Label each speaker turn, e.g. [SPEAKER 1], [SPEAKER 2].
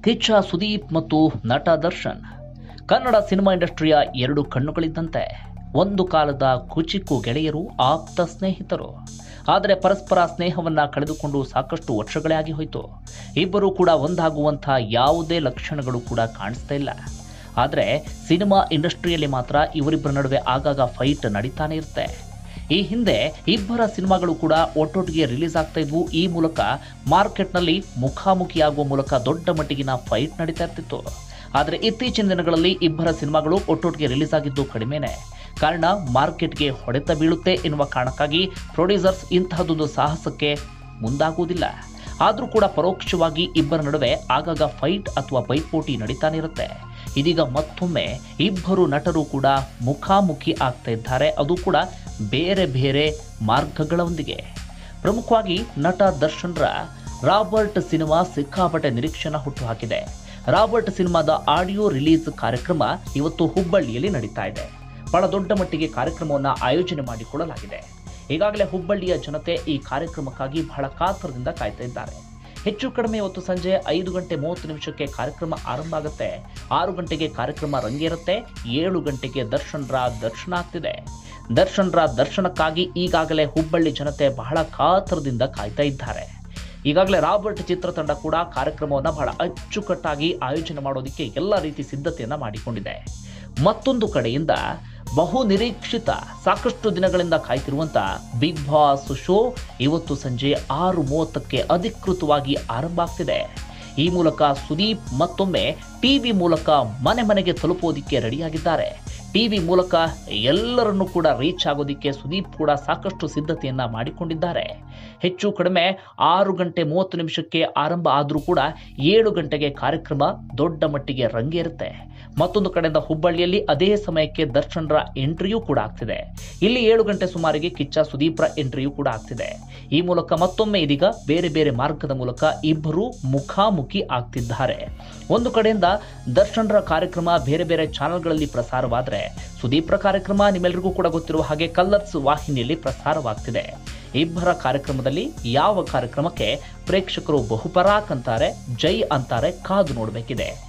[SPEAKER 1] ಕಿಚ್ಚ ಸುದೀಪ್ ಮತ್ತು ನಟ ದರ್ಶನ್ ಕನ್ನಡ ಸಿನಿಮಾ ಇಂಡಸ್ಟ್ರಿಯ ಎರಡು ಕಣ್ಣುಗಳಿದ್ದಂತೆ ಒಂದು ಕಾಲದ ಕುಚಿಕು ಗೆಳೆಯರು ಆಪ್ತ ಸ್ನೇಹಿತರು ಆದರೆ ಪರಸ್ಪರ ಸ್ನೇಹವನ್ನ ಕಳೆದುಕೊಂಡು ಸಾಕಷ್ಟು ವರ್ಷಗಳೇ ಆಗಿ ಹೋಯಿತು ಇಬ್ಬರು ಕೂಡ ಒಂದಾಗುವಂಥ ಯಾವುದೇ ಲಕ್ಷಣಗಳು ಕೂಡ ಕಾಣಿಸ್ತಾ ಇಲ್ಲ ಆದರೆ ಸಿನಿಮಾ ಇಂಡಸ್ಟ್ರಿಯಲ್ಲಿ ಮಾತ್ರ ಇವರಿಬ್ಬರ ನಡುವೆ ಆಗಾಗ ಫೈಟ್ ನಡೀತಾನೆ ಇರುತ್ತೆ ಈ ಹಿಂದೆ ಇಬ್ಬರ ಸಿನಿಮಾಗಳು ಕೂಡ ಒಟ್ಟೊಟ್ಟಿಗೆ ರಿಲೀಸ್ ಆಗ್ತಾ ಇದ್ವು ಈ ಮೂಲಕ ಮಾರ್ಕೆಟ್ನಲ್ಲಿ ಮುಖಾಮುಖಿಯಾಗುವ ಮೂಲಕ ದೊಡ್ಡ ಮಟ್ಟಿಗಿನ ಫೈಟ್ ನಡೀತಾ ಇರ್ತಿತ್ತು ಆದರೆ ಇತ್ತೀಚಿನ ದಿನಗಳಲ್ಲಿ ಇಬ್ಬರ ಸಿನಿಮಾಗಳು ಒಟ್ಟೊಟ್ಟಿಗೆ ರಿಲೀಸ್ ಆಗಿದ್ದು ಕಡಿಮೆನೆ ಕಾರಣ ಮಾರ್ಕೆಟ್ಗೆ ಹೊಡೆತ ಬೀಳುತ್ತೆ ಎನ್ನುವ ಕಾರಣಕ್ಕಾಗಿ ಪ್ರೊಡ್ಯೂಸರ್ಸ್ ಇಂತಹದೊಂದು ಸಾಹಸಕ್ಕೆ ಮುಂದಾಗುವುದಿಲ್ಲ ಆದರೂ ಕೂಡ ಪರೋಕ್ಷವಾಗಿ ಇಬ್ಬರ ನಡುವೆ ಆಗಾಗ ಫೈಟ್ ಅಥವಾ ಪೈಪೋಟಿ ನಡೀತಾನೆ ಇರುತ್ತೆ ಇದೀಗ ಮತ್ತೊಮ್ಮೆ ಇಬ್ಬರು ನಟರು ಕೂಡ ಮುಖಾಮುಖಿ ಆಗ್ತಾ ಇದ್ದಾರೆ ಅದು ಕೂಡ ಬೇರೆ ಬೇರೆ ಮಾರ್ಗಗಳೊಂದಿಗೆ ಪ್ರಮುಖವಾಗಿ ನಟ ದರ್ಶನ್ರ ರಾಬರ್ಟ್ ಸಿನಿಮಾ ಸಿಕ್ಕಾಪಟ್ಟೆ ನಿರೀಕ್ಷೆನ ಹುಟ್ಟುಹಾಕಿದೆ ರಾಬರ್ಟ್ ಸಿನಿಮಾದ ಆಡಿಯೋ ರಿಲೀಸ್ ಕಾರ್ಯಕ್ರಮ ಇವತ್ತು ಹುಬ್ಬಳ್ಳಿಯಲ್ಲಿ ನಡೀತಾ ಇದೆ ಬಹಳ ದೊಡ್ಡ ಮಟ್ಟಿಗೆ ಕಾರ್ಯಕ್ರಮವನ್ನು ಆಯೋಜನೆ ಮಾಡಿಕೊಳ್ಳಲಾಗಿದೆ ಈಗಾಗಲೇ ಹುಬ್ಬಳ್ಳಿಯ ಜನತೆ ಈ ಕಾರ್ಯಕ್ರಮಕ್ಕಾಗಿ ಬಹಳ ಕಾತರದಿಂದ ಕಾಯ್ತಾ ಇದ್ದಾರೆ ಹೆಚ್ಚು ಕಡಿಮೆ ಇವತ್ತು ಸಂಜೆ ಐದು ಗಂಟೆ ಮೂವತ್ತು ನಿಮಿಷಕ್ಕೆ ಕಾರ್ಯಕ್ರಮ ಆರಂಭ ಆಗುತ್ತೆ ಆರು ಗಂಟೆಗೆ ಕಾರ್ಯಕ್ರಮ ರಂಗೇರುತ್ತೆ ಏಳು ಗಂಟೆಗೆ ದರ್ಶನ್ರ ದರ್ಶನ ಆಗ್ತಿದೆ ದರ್ಶನ್ರ ದರ್ಶನಕ್ಕಾಗಿ ಈಗಾಗಲೇ ಹುಬ್ಬಳ್ಳಿ ಜನತೆ ಬಹಳ ಕಾತರದಿಂದ ಕಾಯ್ತಾ ಇದ್ದಾರೆ ಈಗಾಗಲೇ ರಾಬರ್ಟ್ ಚಿತ್ರತಂಡ ಕೂಡ ಕಾರ್ಯಕ್ರಮವನ್ನು ಬಹಳ ಅಚ್ಚುಕಟ್ಟಾಗಿ ಆಯೋಜನೆ ಮಾಡೋದಕ್ಕೆ ಎಲ್ಲ ರೀತಿ ಸಿದ್ಧತೆಯನ್ನ ಮಾಡಿಕೊಂಡಿದೆ ಮತ್ತೊಂದು ಕಡೆಯಿಂದ ಬಹು ನಿರೀಕ್ಷಿತ ಸಾಕಷ್ಟು ದಿನಗಳಿಂದ ಕಾಯ್ತಿರುವಂತ ಬಿಗ್ ಬಾಸ್ ಶೋ ಇವತ್ತು ಸಂಜೆ ಆರು ಮೂವತ್ತಕ್ಕೆ ಅಧಿಕೃತವಾಗಿ ಆರಂಭ ಆಗ್ತಿದೆ ಈ ಮೂಲಕ ಸುದೀಪ್ ಮತ್ತೊಮ್ಮೆ ಟಿವಿ ಮೂಲಕ ಮನೆ ಮನೆಗೆ ತಲುಪೋದಿಕ್ಕೆ ರೆಡಿಯಾಗಿದ್ದಾರೆ ಟಿವಿ ಮೂಲಕ ಎಲ್ಲರನ್ನೂ ಕೂಡ ರೀಚ್ ಆಗೋದಿಕ್ಕೆ ಸುದೀಪ್ ಕೂಡ ಸಾಕಷ್ಟು ಸಿದ್ಧತೆಯನ್ನ ಮಾಡಿಕೊಂಡಿದ್ದಾರೆ ಹೆಚ್ಚು ಕಡಿಮೆ ಆರು ಗಂಟೆ ಮೂವತ್ತು ನಿಮಿಷಕ್ಕೆ ಆರಂಭ ಆದರೂ ಕೂಡ ಏಳು ಗಂಟೆಗೆ ಕಾರ್ಯಕ್ರಮ ದೊಡ್ಡ ಮಟ್ಟಿಗೆ ರಂಗೇರುತ್ತೆ ಮತ್ತೊಂದು ಕಡೆಯಿಂದ ಹುಬ್ಬಳ್ಳಿಯಲ್ಲಿ ಅದೇ ಸಮಯಕ್ಕೆ ದರ್ಶನ್ರ ಎಂಟ್ರಿಯೂ ಕೂಡ ಆಗ್ತಿದೆ ಇಲ್ಲಿ ಏಳು ಗಂಟೆ ಸುಮಾರಿಗೆ ಕಿಚ್ಚ ಸುದೀಪ್ರ ಎಂಟ್ರಿಯೂ ಕೂಡ ಆಗ್ತಿದೆ ಈ ಮೂಲಕ ಮತ್ತೊಮ್ಮೆ ಇದೀಗ ಬೇರೆ ಬೇರೆ ಮಾರ್ಗದ ಮೂಲಕ ಇಬ್ಬರು ಮುಖಾಮುಖಿ ಆಗ್ತಿದ್ದಾರೆ ಒಂದು ಕಡೆಯಿಂದ ದರ್ಶನ್ರ ಕಾರ್ಯಕ್ರಮ ಬೇರೆ ಬೇರೆ ಚಾನೆಲ್ಗಳಲ್ಲಿ ಪ್ರಸಾರವಾದರೆ ಸುದೀಪ್ರ ಕಾರ್ಯಕ್ರಮ ನಿಮ್ಮೆಲ್ಲರಿಗೂ ಕೂಡ ಗೊತ್ತಿರುವ ಹಾಗೆ ಕಲ್ಲರ್ಸ್ ವಾಹಿನಿಯಲ್ಲಿ ಪ್ರಸಾರವಾಗ್ತಿದೆ ಇಬ್ಬರ ಕಾರ್ಯಕ್ರಮದಲ್ಲಿ ಯಾವ ಕಾರ್ಯಕ್ರಮಕ್ಕೆ ಪ್ರೇಕ್ಷಕರು ಬಹುಪರಾಕ್ ಅಂತಾರೆ ಜೈ ಅಂತಾರೆ ಕಾದು ನೋಡಬೇಕಿದೆ